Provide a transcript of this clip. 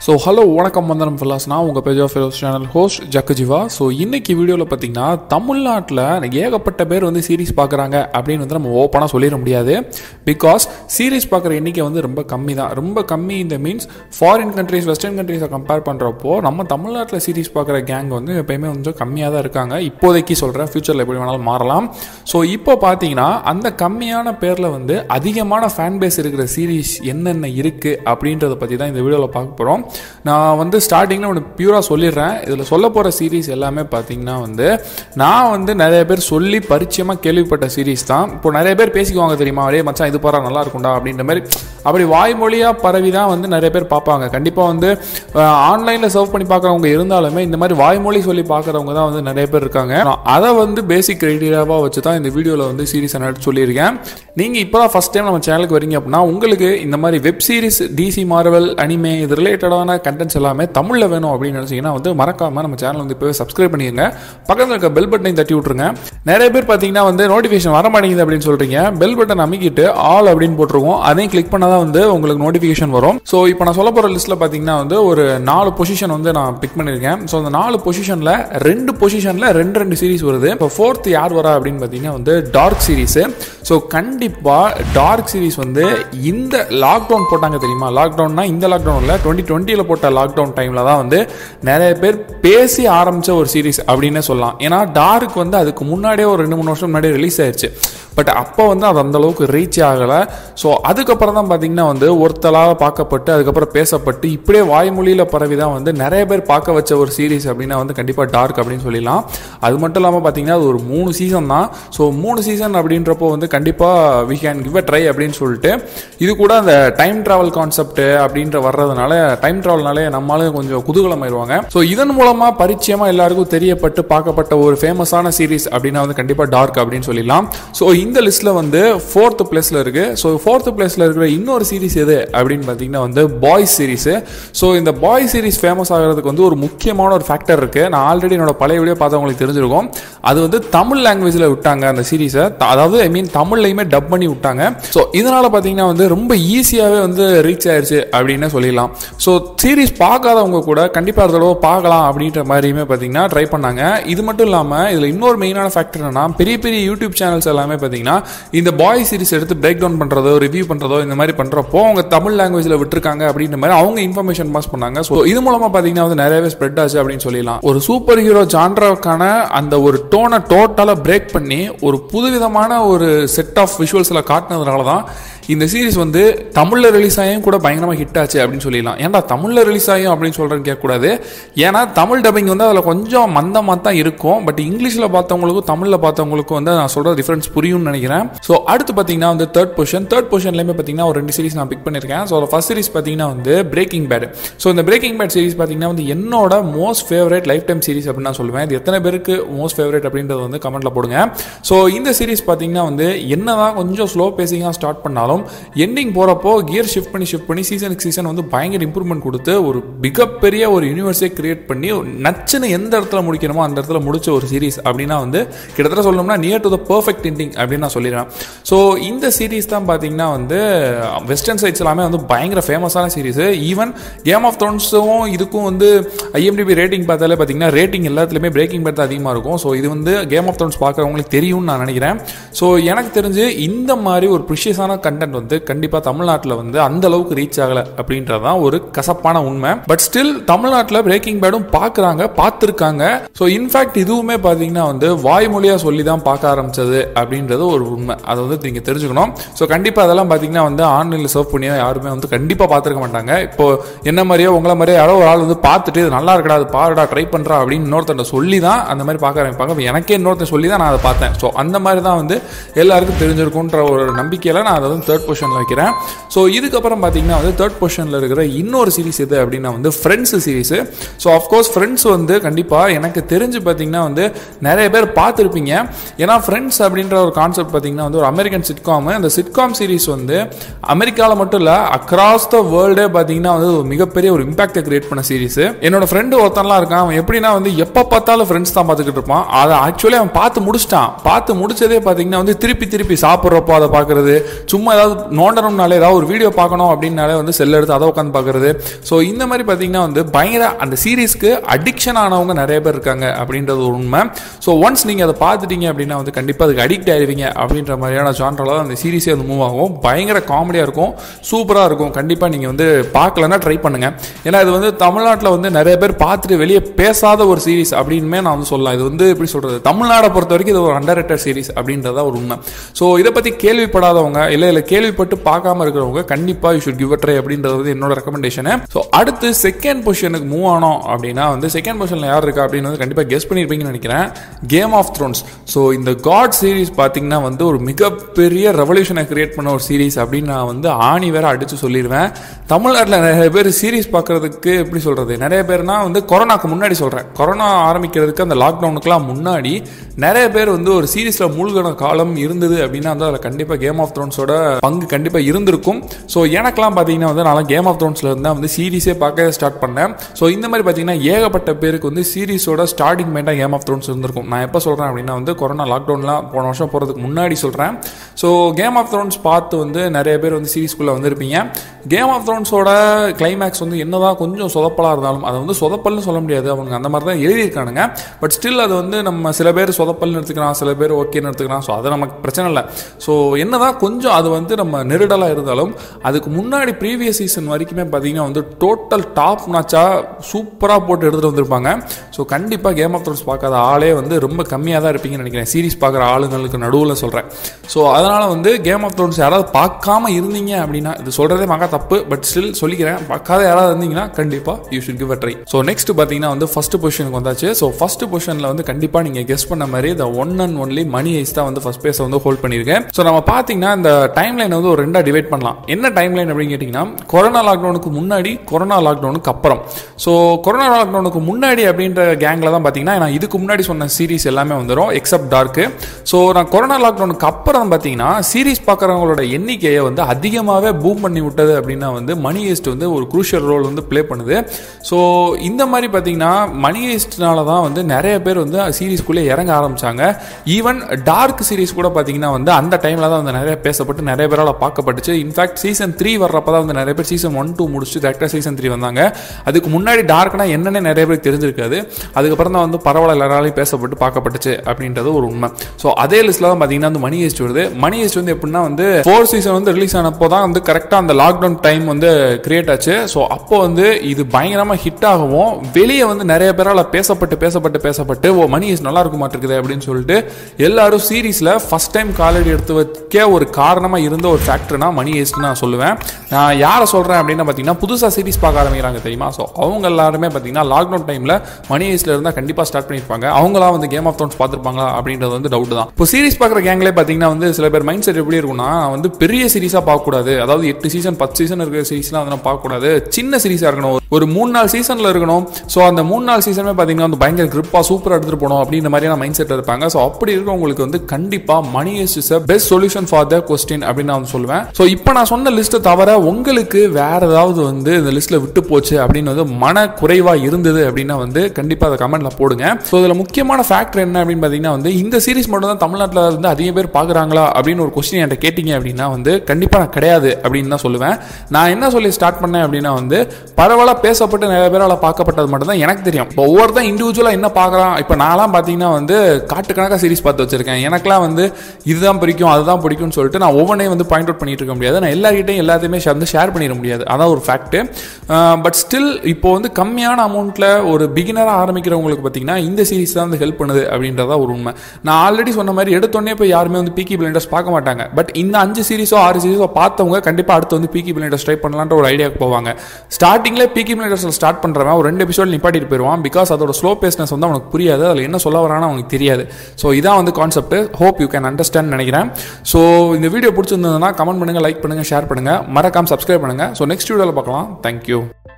so hello வணக்கம் வந்தனம் fellas நான் உங்கள் page of fellows channel host ஜக்கஜிவா ஸோ இன்னைக்கு வீடியோவில் பார்த்தீங்கன்னா தமிழ்நாட்டில் ஏகப்பட்ட பேர் வந்து சீரிஸ் பார்க்குறாங்க அப்படின்னு வந்து நம்ம ஓப்பனாக சொல்லிட முடியாது பிகாஸ் சீரிஸ் பார்க்குற எண்ணிக்கை வந்து ரொம்ப கம்மி தான் ரொம்ப கம்மி இந்த மீன்ஸ் ஃபாரின் கண்ட்ரீஸ் வெஸ்டர்ன் கண்ட்ரீஸை கம்பேர் பண்ணுறப்போ நம்ம தமிழ்நாட்டில் சீரிஸ் பார்க்குற கேங் வந்து எப்பயுமே கொஞ்சம் கம்மியாக தான் இருக்காங்க இப்போதைக்கு சொல்கிறேன் ஃப்யூச்சரில் எப்படி வேணாலும் மாறலாம் ஸோ இப்போ பார்த்தீங்கன்னா அந்த கம்மியான பேரில் வந்து அதிகமான ஃபேன் பேஸ் இருக்கிற சீரிஸ் என்னென்ன இருக்குது அப்படின்றத பற்றி தான் இந்த வீடியோவில் பார்க்க போகிறோம் நான் வந்து ஸ்டார்டிங்கில் ஒன்று பியூராக சொல்லிடுறேன் இதில் சொல்ல போகிற சீரிஸ் எல்லாமே பார்த்தீங்கன்னா வந்து நான் வந்து நிறைய பேர் சொல்லி பரிச்சயமாக கேள்விப்பட்ட சீரிஸ் தான் இப்போ நிறைய பேர் பேசிக்குவாங்க தெரியுமா அரே மச்சான் இது பாரா நல்லா இருக்கும்டா அப்படின்ற மாதிரி அப்படி வாய்மொழியாக பரவி தான் வந்து நிறைய பேர் பார்ப்பாங்க கண்டிப்பாக வந்து ஆன்லைனில் சர்வ் பண்ணி பார்க்குறவங்க இருந்தாலுமே இந்த மாதிரி வாய்மொழி சொல்லி பார்க்குறவங்க தான் வந்து நிறைய பேர் இருக்காங்க நான் அதை வந்து பேசிக் கிரைட்டீரியாவாக வச்சு தான் இந்த வீடியோவில் வந்து சீரிஸ் நடத்தி சொல்லியிருக்கேன் நீங்கள் இப்போ தான் ஃபஸ்ட் டைம் நம்ம சேனலுக்கு வரீங்க அப்படின்னா உங்களுக்கு இந்த மாதிரி web series DC Marvel anime இது ரிலேட்டடான கண்டென்ட்ஸ் எல்லாமே தமிழில் வேணும் அப்படின்னு நினச்சிங்கன்னா வந்து மறக்காமல் நம்ம சேனல் வந்து இப்போவே சப்ஸ்கிரைப் பண்ணிடுங்க பக்கத்தில் இருக்க பெல் பட்டனையும் தட்டி விட்ருங்க நிறைய பேர் பார்த்தீங்கன்னா வந்து நோட்டிஃபிகேஷன் வர மாட்டேங்குது அப்படின்னு சொல்கிறீங்க பெல் பட்டன் அமைக்கிட்டு ஆல் அப்படின்னு போட்டிருக்கோம் அதையும் கிளிக் பண்ணால் தான் வந்து உங்களுக்கு நோட்டிஃபிகேஷன் வரும் ஸோ இப்போ நான் சொல்ல போகிற லிஸ்ட்டில் பார்த்தீங்கன்னா வந்து ஒரு நாலு பொசிஷன் வந்து நான் பிக் பண்ணியிருக்கேன் ஸோ அந்த நாலு பொசிஷனில் ரெண்டு பொசிஷனில் ரெண்டு ரெண்டு சீரிஸ் வருது இப்போ ஃபோர்த் யார் வரா அப்படின்னு பார்த்தீங்கன்னா வந்து டார்க் சீரிஸு ஸோ கண்டிப்பாக டார்க் சீரிஸ் வந்து இந்த லாக்டவுன் போட்டாங்க தெரியுமா லாக்டவுன்னா இந்த லாக்டவுனில் டுவெண்ட்டி டுவெண்ட்டியில் போட்ட லாக்டவுன் டைமில் தான் வந்து நிறைய பேர் பேசி ஆரம்பித்த ஒரு சீரிஸ் அப்படின்னே சொல்லலாம் ஏன்னா டார்க் வந்து அதுக்கு முன்னாடியே ஒரு ரெண்டு மூணு வருஷம் முன்னாடியே ரிலீஸ் ஆயிடுச்சு பட் அப்போ வந்து அது அந்த அளவுக்கு ரீச் ஆகலை ஸோ அதுக்கப்புறம் தான் பார்த்தீங்கன்னா வந்து ஒருத்தலாக பார்க்கப்பட்டு அதுக்கப்புறம் பேசப்பட்டு இப்படியே வாய்மொழியில் பரவி தான் வந்து நிறைய பேர் பார்க்க வச்ச ஒரு சீரிஸ் அப்படின்னா வந்து கண்டிப்பாக டார்க் அப்படின்னு சொல்லிடலாம் அது மட்டும் இல்லாமல் பார்த்தீங்கன்னா அது ஒரு மூணு சீசன் தான் ஸோ மூணு சீசன் அப்படின்றப்போ வந்து கண்டிப்பாக we can give a try அப்படின்னு சொல்லிட்டு இது கூட அந்த டைம் ட்ராவல் கான்செப்ட் அப்படின்ற வர்றதுனால டைம் ட்ராவல்னாலே நம்மளால கொஞ்சம் குதூகலம் ஆயிடுவாங்க ஸோ இதன் மூலமாக பரிச்சயமாக எல்லாருக்கும் தெரியப்பட்டு பார்க்கப்பட்ட ஒரு ஃபேமஸான சீரிஸ் அப்படின்னா வந்து கண்டிப்பாக டார்க் அப்படின்னு சொல்லிடலாம் ஸோ இந்த லிஸ்ட்டில் வந்து ஃபோர்த் பிளேஸில் இருக்குது ஸோ ஃபோர்த் பிளேஸில் இருக்கிற இன்னொரு சீரிஸ் எது அப்படின்னு பார்த்தீங்கன்னா வந்து பாய்ஸ் சீரிஸு ஸோ இந்த பாய் சீரிஸ் ஃபேமஸ் ஆகிறதுக்கு வந்து ஒரு முக்கியமான ஒரு ஃபேக்டர் இருக்குது நான் ஆல்ரெடி என்னோட பழைய வீடியோ பார்த்தவங்களுக்கு தெரிஞ்சிருக்கும் அது வந்து தமிழ் லாங்குவேஜில் விட்டாங்க அந்த சீரிஸை அதாவது ஐ மீன் தமிழ்லையுமே டப் பண்ணி விட்டாங்க ஸோ இதனால் பார்த்தீங்கன்னா வந்து ரொம்ப ஈஸியாகவே வந்து ரீச் ஆயிடுச்சு அப்படின்னு சொல்லிடலாம் ஸோ சீரிஸ் பார்க்காதவங்க கூட கண்டிப்பாக ஒரு தடவை பார்க்கலாம் அப்படின்ற மாதிரியுமே பார்த்தீங்கன்னா ட்ரை பண்ணாங்க இது மட்டும் இல்லாமல் இதில் இன்னொரு மெயினான ஃபேக்டர் என்னன்னா பெரிய பெரிய யூடியூப் சேனல்ஸ் எல்லாமே பார்த்தீங்கன்னா இந்த பாய் சீரிஸ் எடுத்து பிரேக் டவுன் பண்ணுறதோ ரிவ்யூ பண்ணுறதோ இந்த மாதிரி பண்ணுறப்போ அவங்க தமிழ் லாங்குவேஜில் விட்டுருக்காங்க அப்படின்ற மாதிரி அவங்க இன்ஃபர்மேஷன் பாஸ் பண்ணாங்க ஸோ இது மூலமாக பார்த்தீங்கன்னா வந்து நிறையவே ஸ்ப்ரெட் ஆச்சு அப்படின்னு சொல்லலாம் ஒரு சூப்பர் ஹீரோ ஜான்ராவுக்கான அந்த ஒரு டோனை டோட்டலாக பிரேக் பண்ணி ஒரு புதுவிதமான ஒரு செட் ஆஃப் விஷுவல்ஸில் காட்டினதுனால தான் இந்த சீரிஸ் வந்து தமிழில் ரிலீஸ் ஆகியும் கூட பயங்கரமாக ஹிட் ஆச்சு அப்படின்னு சொல்லிடலாம் ஏன்டா தமிழில் ரிலீஸ் ஆகியும் அப்படின்னு சொல்கிறேன்னு கேட்கக்கூடாது ஏன்னா தமிழ் டப்பிங் வந்து அதில் கொஞ்சம் மந்தமாக தான் இருக்கும் பட் இங்கிலீஷில் பார்த்தவங்களுக்கும் தமிழில் பார்த்தவங்களுக்கும் வந்து நான் சொல்கிற டிஃப்ரென்ஸ் புரியும்னு நினைக்கிறேன் ஸோ அடுத்து பார்த்தீங்கன்னா வந்து தேர்ட் பொசிஷன் தேர்ட் பொசிஷன்லேயுமே பார்த்தீங்கன்னா ஒரு ரெண்டு சீரிஸ் நான் பிக் பண்ணியிருக்கேன் ஸோ ஃபர்ஸ்ட் சீரிஸ் பார்த்தீங்கன்னா வந்து பிரேக்கிங் பேட் ஸோ இந்த பிரேக்கிங் பேட் சீரிஸ் பார்த்தீங்கன்னா வந்து என்னோட most favourite lifetime series அப்படின்னு நான் சொல்லுவேன் இது எத்தனை பேருக்கு மோஸ்ட் ஃபேவரட் அப்படின்றது வந்து கமெண்ட்டில் போடுங்க ஸோ இந்த சீரிஸ் பார்த்தீங்கன்னா வந்து என்னதான் கொஞ்சம் ஸ்லோ பேசிங்காக ஸ்டார்ட் பண்ணாலும் எண்டிங் போகிறப்போ கியர் ஷிஃப்ட் பண்ணி ஷிஃப்ட் பண்ணி சீசனுக்கு சீசன் வந்து பயங்கர இம்ப்ரூவ்மெண்ட் கொடுத்து ஒரு மிகப்பெரிய ஒரு யூனிவர்ஸே கிரியேட் பண்ணி நச்சுன்னு எந்த இடத்துல முடிக்கணுமோ அந்த இடத்துல முடிச்ச ஒரு சீரிஸ் அப்படின்னா வந்து கிட்டத்தட்ட சொல்லணும்னா near to the perfect ending அப்படின்னு நான் சொல்லிடுறேன் ஸோ இந்த சீரிஸ் தான் பார்த்தீங்கன்னா வந்து வெஸ்டர்ன் சைட்ஸ் எல்லாமே வந்து பயங்கர ஃபேமஸான சீரிஸ் ஈவன் கேம் ஆஃப் த்ரோன்ஸும் இதுக்கும் வந்து ஐஎம்டிபி ரேட்டிங் பார்த்தாலே பார்த்தீங்கன்னா ரேட்டிங் எல்லாத்துலேயுமே பிரேக்கிங் பேட் தான் அதிகமாக இருக்கும் ஸோ இது வந்து கேம் ஆஃப் த்ரோன்ஸ் பார்க்குறவங்களுக்கு தெரியும்னு நான் நினைக்கிறேன் ஸோ எனக்கு தெரிஞ்சு இந்த மாதிரி ஒரு ப்ரிஷியஸான கண்டென்ட் வந்து கண்டிப்பாக தமிழ்நாட்டில் வந்து அந்த அளவுக்கு ரீச் ஆகலை அப்படின்றது தான் ஒரு கசப்பான உண்மை பட் ஸ்டில் தமிழ்நாட்டில் பிரேக்கிங் பேடும் பார்க்குறாங்க பார்த்துருக்காங்க ஸோ இன்ஃபேக்ட் இதுவுமே பார்த்தீங்கன்னா வந்து வாய்மொழியாக சொல்லி தான் பார்க்க ஆரம்பிச்சது அப்படின்றது ஒரு உண்மை அதை வந்து நீங்கள் தெரிஞ்சுக்கணும் ஸோ கண்டிப்பாக அதெல்லாம் பார்த்தீங்கன்னா வந்து ஆன்லைனில் சர்வ் பண்ணி யாருமே வந்து கண்டிப்பாக பார்த்துருக்க மாட்டாங்க இப்போ என்ன மாதிரியோ உங்களை மாதிரியோ யாரோ ஒரு ஆள் வந்து பார்த்துட்டு இது நல்லா இருக்கடா அது பாருடா ட்ரை பண்ணுறா அப்படின்னு இன்னொருத்தன் சொல்லி தான் அந்த மாதிரி பார்க்க ஆரம்பிப்பாங்க எனக்கே இன்னொருத்தன் சொல்லி தான் நான் அதை பார்த்தேன் ஸோ அந்த மாதிரி தான் வந்து எல்லாருக்கும் தெரிஞ்சிருக்குன்ற ஒரு நம்பிக்கையில் நான் அதை வந்து தேர்ட் பொசிஷனில் வைக்கிறேன் ஸோ இதுக்கப்புறம் பார்த்தீங்கன்னா வந்து தேர்ட் பொசிஷனில் இருக்கிற இன்னொரு சீரிஸ் எது அப்படின்னா வந்து Friends series so of course Friends வந்து கண்டிப்பாக எனக்கு தெரிஞ்சு பார்த்தீங்கன்னா வந்து நிறைய பேர் பார்த்துருப்பீங்க ஏன்னா ஃப்ரெண்ட்ஸ் அப்படின்ற ஒரு கான்செப்ட் பார்த்தீங்கன்னா வந்து ஒரு அமெரிக்கன் சிட்காம் அந்த சிட்காம் சீரிஸ் வந்து அமெரிக்காவில் மட்டும் இல்லை அக்ராஸ் த வேர்ல்டே பார்த்தீங்கன்னா வந்து ஒரு மிகப்பெரிய ஒரு இம்பாக்டை கிரியேட் பண்ண சீரிஸ் என்னோட ஃப்ரெண்டு ஒருத்தன்லாம் இருக்கான் அவன் எப்படின்னா வந்து எப்போ பார்த்தாலும் ஃப்ரெண்ட்ஸ் தான் பார்த்துக்கிட்டு இருப்பான் அதை ஆக்சுவலி அவன் பார்த்து முடிச்சிட்டான் பார்த்து முடிச்சதே பார்த்தீங்கன்னா வந்து திருப்பி திருப்பி சாப்பிட்றப்போ அதை பார்க்கறது சும்மா ஏதாவது நோண்டணும்னாலே ஏதாவது ஒரு வீடியோ பார்க்கணும் அப்படின்னாலே வந்து செல் எடுத்து அதை உட்காந்து பார்க்குறது ஸோ இந்த மாதிரி பார்த்தீங்கன்னா வந்து பயங்கர அந்த சீரீஸ்க்கு அடிக்ஷன் ஆனவங்க நிறைய பேர் இருக்காங்க அப்படின்றது ஒரு உண்மை ஸோ ஒன்ஸ் நீங்கள் அதை பார்த்துட்டீங்க அப்படின்னா வந்து கண்டிப்பாக அதுக்கு அடிக்ட் ஆயிருவீங்க அப்படின்ற மாதிரியான ஜான்ரில் தான் அந்த சீரீஸே வந்து மூவ் ஆகும் பயங்கர காமெடியாக இருக்கும் சூப்பராக இருக்கும் கண்டிப்பாக நீங்கள் வந்து பார்க்கலன்னா ட்ரை பண்ணுங்கள் ஏன்னா இது வந்து தமிழ்நாட்டில் வந்து நிறைய பேர் பார்த்துட்டு வெளியே பேசாத ஒரு சீரீஸ் அப்படின்மே நான் வந்து சொல்லலாம் இது வந்து எப்படி சொல்கிறது தமிழ்நாடை பொறுத்த வரைக்கும் இது ஒரு அண்டர் சீரீஸ் அப்படின்றதா ஒரு உண்மை ஸோ இதை பற்றி கேள்விப்படாதவங்க இல்லை இல்லை கேள்விப்பட்டு பார்க்காம இருக்கிறவங்க கண்டிப்பாக யூ ஷுட் கிவ் ட்ரை அப்படின்றது வந்து என்னோட ரெக்கமெண்டேஷனு ஸோ அடுத்து செகண்ட் பொசிஷனுக்கு மூவ் ஆனோம் அப்படின்னா வந்து செகண்ட் பொசிஷனில் யார் இருக்கா அப்படின்னு வந்து கண்டிப்பாக கெஸ் பண்ணியிருப்பீங்கன்னு நினைக்கிறேன் கேம் ஆஃப் த்ரோன்ஸ் ஸோ இந்த காட் சீரீஸ் பார்த்தீங்கன்னா வந்து ஒரு மிகப்பெரிய ரெவல்யூஷனை கிரியேட் பண்ண ஒரு சீரீஸ் அப்படின்னு நான் வந்து ஆணி வேற அடித்து சொல்லிடுவேன் தமிழ்நாட்டில் நிறைய பேர் சீரீஸ் பார்க்கறதுக்கு எப்படி சொல்கிறது நிறைய பேர்னா வந்து கொரோனாக்கு முன்னாடி சொல்கிறேன் கொரோனா ஆரம்பிக்கிறதுக்கு அந்த லாக்டவுனுக்குலாம் முன்னாடி நிறைய பேர் வந்து ஒரு சீரீஸில் மூழ்கின காலம் இருந்தது அப்படின்னா வந்து அதில் கண்டிப்பாக கேம் ஆஃப் த்ரோன்ஸோட பங்கு கண்டிப்பாக இருந்திருக்கும் ஸோ எனக்கெல்லாம் பார்த்தீங்கன்னா வந்து நான் கேம் ஆஃப் த்ரோன்ஸில் இருந்தால் வந்து சீரீஸே பார்க்க ஸ்டார்ட் பண்ணேன் ஸோ இந்த மாதிரி பார்த்தீங்கன்னா ஏகப்பட்ட பேருக்கு வந்து சீரீஸோட ஸ்டார்டிங் மைண்டாக கேம் ஆஃப் த்ரோன்ஸ் இருந்திருக்கும் நான் எப்போ சொல்கிறேன் அப்படின்னா வந்து கொரோனா லாக்டவுன்லாம் போன வருஷம் போகிறதுக்கு முன்னாடி சொல்கிறேன் ஸோ கேம் ஆஃப் த்ரோன்ஸ் பார்த்து வந்து நிறைய பேர் வந்து சீரீஸ்குள்ளே வந்திருப்பீங்க கேம் ஆஃப் த்ரோன்ஸோட கிளைமேக்ஸ் வந்து என்னதான் கொஞ்சம் சொதப்பலாக இருந்தாலும் அதை வந்து சொதப்பல்னு சொல்ல முடியாது அவங்க அந்த மாதிரி தான் எழுதியிருக்கானுங்க பட் ஸ்டில் அது வந்து நம்ம சில பேர் சொதப்பல்னு எடுத்துக்கலாம் சில பேர் ஓகேன்னு எடுத்துக்கலாம் ஸோ அது நமக்கு பிரச்சனை இல்லை ஸோ என்னதான் கொஞ்சம் அது வந்து நம்ம நெருடலாக இருந்தாலும் அதுக்கு முன்னாடி ப்ரீவியஸ் சீசன் வரைக்குமே பார்த்தீங்கன்னா வந்து டோட்டல் டாப் நாச்சாக சூப்பராக போட்டு எடுத்துகிட்டு வந்திருப்பாங்க ஸோ கண்டிப்பாக கேம் ஆஃப் த்ரோன்ஸ் பார்க்காத ஆளே வந்து ரொம்ப கம்மியாக தான் இருப்பீங்கன்னு நினைக்கிறேன் சீரிஸ் பார்க்குற ஆளுங்களுக்கு நடுவில் சொல்கிறேன் ஸோ அதனால் வந்து கேம் ஆஃப் த்ரோன்ஸ் யாராவது பார்க்காம இருந்தீங்க அப்படின்னா இது சொல்கிறதே மகா தப்பு பட் ஸ்டில் சொல்லிக்கிறேன் பார்க்காத யாராவது இருந்தீங்கன்னா கண்டிப்பாக you should give a try so next பார்த்தீங்கன்னா வந்து ஃபர்ஸ்ட் பொசிஷனுக்கு வந்தாச்சு ஸோ ஃபர்ஸ்ட் பொசிஷனில் வந்து கண்டிப்பாக நீங்கள் கெஸ் பண்ண மாதிரி இந்த one and only Money Heist தான் வந்து ஃபர்ஸ்ட் பேஸை வந்து ஹோல்ட் பண்ணியிருக்கேன் ஸோ நம்ம பார்த்தீங்கன்னா இந்த டைம் லைன் வந்து ஒரு ரெண்டாக டிவைட் பண்ணலாம் என்ன டைம் லைன் அப்படின்னு கேட்டிங்கன்னா கொரோனா லாக்டவுனுக்கு முன்னாடி கொரோனா லாக்டவுனுக்கு அப்புறம் ஸோ கொரோனா லாக்டவுனுக்கு முன்னாடி அப்படின்ற கேங்கில் தான் பார்த்தீங்கன்னா நான் இதுக்கு முன்னாடி சொன்ன சீரிஸ் எல்லாமே வந்துடும் எக்ஸப்ட் டார்க்கு ஸோ நான் கொரோனா லாக்டவுனுக்கு அப்புறம் பார்த்தீங்கன்னா சீரிஸ் பார்க்குறவங்களோட எண்ணிக்கையை வந்து அதிகமாகவே பூம் பண்ணி விட்டது அப்படின்னா வந்து மணி ஈஸ்ட் வந்து ஒரு குரூஷியல் ரோல் வந்து ப்ளே பண்ணுது ஸோ இந்த மாதிரி பார்த்தீங்கன்னா மணி ஈஸ்ட்னால தான் வந்து நிறைய பேர் வந்து சீரிஸ்குள்ளே இறங்க ஆரம்பிச்சாங்க ஈவன் டார்க் சீரிஸ் கூட பார்த்தீங்கன்னா வந்து அந்த டைமில் தான் வந்து நிறைய பேசப்பட்டு நிறைய பேரால் பார்க்கப்பட்டுச்சு இன்ஃபேக்ட் சீசன் த்ரீ வர்றப்ப தான் வந்து நிறைய பேர் சீசன் ஒன் டூ முடிச்சு டேரக்டாக சீசன் த்ரீ வந்தாங்க அதுக்கு முன்னாடி டார்க்னா என்னென்ன நிறைய பேருக்கு தெரிஞ்சிருக்காது அதுக்கப்புறம் தான் வந்து பரவாயில்ல எல்லாராலையும் பேசப்பட்டு பார்க்கப்பட்டுச்சு அப்படின்றது ஒரு உண்மை ஸோ அதே லிஸ்ட்டில் தான் பார்த்தீங்கன்னா வந்து மணி ஈஸ்ட் வருது மணி ஈஸ்ட் வந்து எப்படின்னா வந்து ஃபோர் சீசன் வந்து ரிலீஸ் ஆனப்போ தான் வந்து கரெக்டாக அந்த லாக்டவுன் டைம் வந்து கிரியேட் ஆச்சு ஸோ அப்போ வந்து இது பயங்கரமாக ஹிட் ஆகவும் வெளியே வந்து நிறைய பேரால் பேசப்பட்டு பேசப்பட்டு பேசப்பட்டு ஓ மணி ஈஸ்ட் நல்லா இருக்க மாட்டிருக்குது அப்படின்னு சொல்லிட்டு எல்லாரும் சீரீஸில் ஃபர்ஸ்ட் டைம் காலடி எடுத்து வைக்க ஒரு காரணமாக இருந்த ஒரு ஃபேக்டர்னா மணி ஈஸ்ட் நான் சொல்லுவேன் நான் யாரை சொல்கிறேன் அப்படின்னா பார்த்தீங்கன்னா புதுசாக சீரிஸ் பார்க்க ஆரம்பிக்கிறாங்க தெரியுமா ஸோ அவங்க எல்லாருமே பார்த்தீங்கன்னா லாக்டவுன் டைமில் மணி ஈஸ்ட்ல இருந்தால் கண்டிப்பாக ஸ்டார்ட் பண்ணியிருப்பாங்க அவங்களாம் வந்து கேம் ஆஃப் த்ரோன்ஸ் பார்த்துருப்பாங்களா அப்படின்றது வந்து டவுட் தான் இப்போ சீரிஸ் பார்க்குற கேங்லேயே பார்த்தீங்கன்னா வந்து சில பேர் மைண்ட் செட் எப்படி இருக்கும்னா வந்து பெரிய சீரிஸாக பார்க்கக்கூடாது அதாவது எட்டு சீசன் பத்து சீசன் இருக்கிற சீரிஸ்லாம் வந்து நம்ம பார்க்கக்கூடாது சின்ன சீரிஸாக இருக்கணும் ஒரு மூணு நாலு சீசனில் இருக்கணும் ஸோ அந்த மூணு நாலு சீசனுமே பார்த்தீங்கன்னா வந்து பயங்கர கிரிப்பாக சூப்பராக எடுத்துகிட்டு போகணும் அப்படின்ற மாதிரியான மைண்ட் செட் இருப்பாங்க ஸோ அப்படி இருக்கவங்களுக்கு வந்து கண்டிப்பாக money is is best solution for the question அப்படின்னு நான் வந்து சொல்லுவேன் ஸோ இப்போ நான் சொன்ன லிஸ்ட்டை தவிர உங்களுக்கு வேற ஏதாவது வந்து இந்த லிஸ்ட்டில் விட்டு போச்சு அப்படின்னு வந்து மன குறைவாக இருந்தது அப்படின்னா வந்து கண்டிப்பாக அதை கமெண்ட்ல போடுங்க ஸோ இதில் முக்கியமான ஃபேக்டர் என்ன அப்படின்னு பார்த்தீங்கன்னா வந்து இந்த சீரிஸ் மட்டும் தான் தமிழ்நாட்டில் வந்து அதிக பேர் பார்க்குறாங்களா அப்படின்னு ஒரு கொஸ்டின் என்கிட்ட கேட்டிங்க அப்படின்னா வந்து கண்டிப்பாக நான் கிடையாது அப்படின்னு தான் சொல்லுவேன் நான் என்ன சொல்லி ஸ்டார்ட் பண்ணேன் அப்படின்னா வந்து பரவலாக பேசப்பட்டு நிறைய பேரால் பார்க்கப்பட்டது மட்டும் தான் எனக்கு தெரியும் இப்போ ஒவ்வொருத்தன் இண்டிவிஜுவலாக என்ன பார்க்குறான் இப்போ நான்லாம் பார்த்தீங்கன்னா வந்து காட்டுக்கணக்காக சீரிஸ் பார்த்து வச்சிருக்கேன் எனக்குலாம் வந்து இதுதான் பிடிக்கும் அதுதான் பிடிக்கும்னு சொல்லிட்டு நான் ஒவ்வொன்றையும் வந்து பாயிண்ட் அவுட் பண்ணிட்டு இருக்க முடியாது நான் எல்லார்கிட்டையும் எல்லாத்தையுமே வந்து ஷேர் பண்ணிட முடியாது அதான் ஒரு ஃபேக்ட்டு பட் ஸ்டில் இப்போ வந்து கம்மியான அமௌண்ட்டில் ஒரு பிகினராக ஆரம்பிக்கிறவங்களுக்கு பார்த்தீங்கன்னா இந்த சீரிஸ் தான் வந்து ஹெல்ப் பண்ணுது அப்படின்றதா ஒரு உண்மை நான் ஆல்ரெடி சொன்ன மாதிரி எடுத்தோடனே போய் யாருமே வந்து பீக்கி பிளைண்டர்ஸ் பார்க்க மாட்டாங்க பட் இந்த அஞ்சு சீரிஸோ ஆறு சீரிஸோ பார்த்தவங்க கண்டிப்பாக அடுத்து வந்து பீக்கி பிளைண்டர்ஸ் ட்ரை பண்ணலான்ற ஒரு ஐடியாவுக்கு போவாங்க ஸ்டார்டிங்கில் பீக்கி பிளைண்டர்ஸில் ஸ்டார்ட் பண்ணுறவன் ஒரு ரெண்டு எபிசோட் நிப்பாட்டிட்டு போயிடுவான் பிகாஸ் அதோட ஸ்லோ பேஸ்னஸ் வந்து அவனுக்கு புரியாது அதில் என்ன சொல்ல வரான்னு அவனுக்கு தெரியாது ஸோ இதான் வந்து concept hope you can understand நினைக்கிறேன் ஸோ இந்த வீடியோ பிடிச்சிருந்ததுன்னா கமெண்ட் பண்ணுங்கள் லைக் பண்ணுங்கள் ஷேர் பண்ணுங்கள் மறக்காம சப்ஸ்கிரைப் பண்ணுங்கள் ஸோ நெக்ஸ்ட் வீடியோவில் பார்க்கலாம் தேங்க்யூ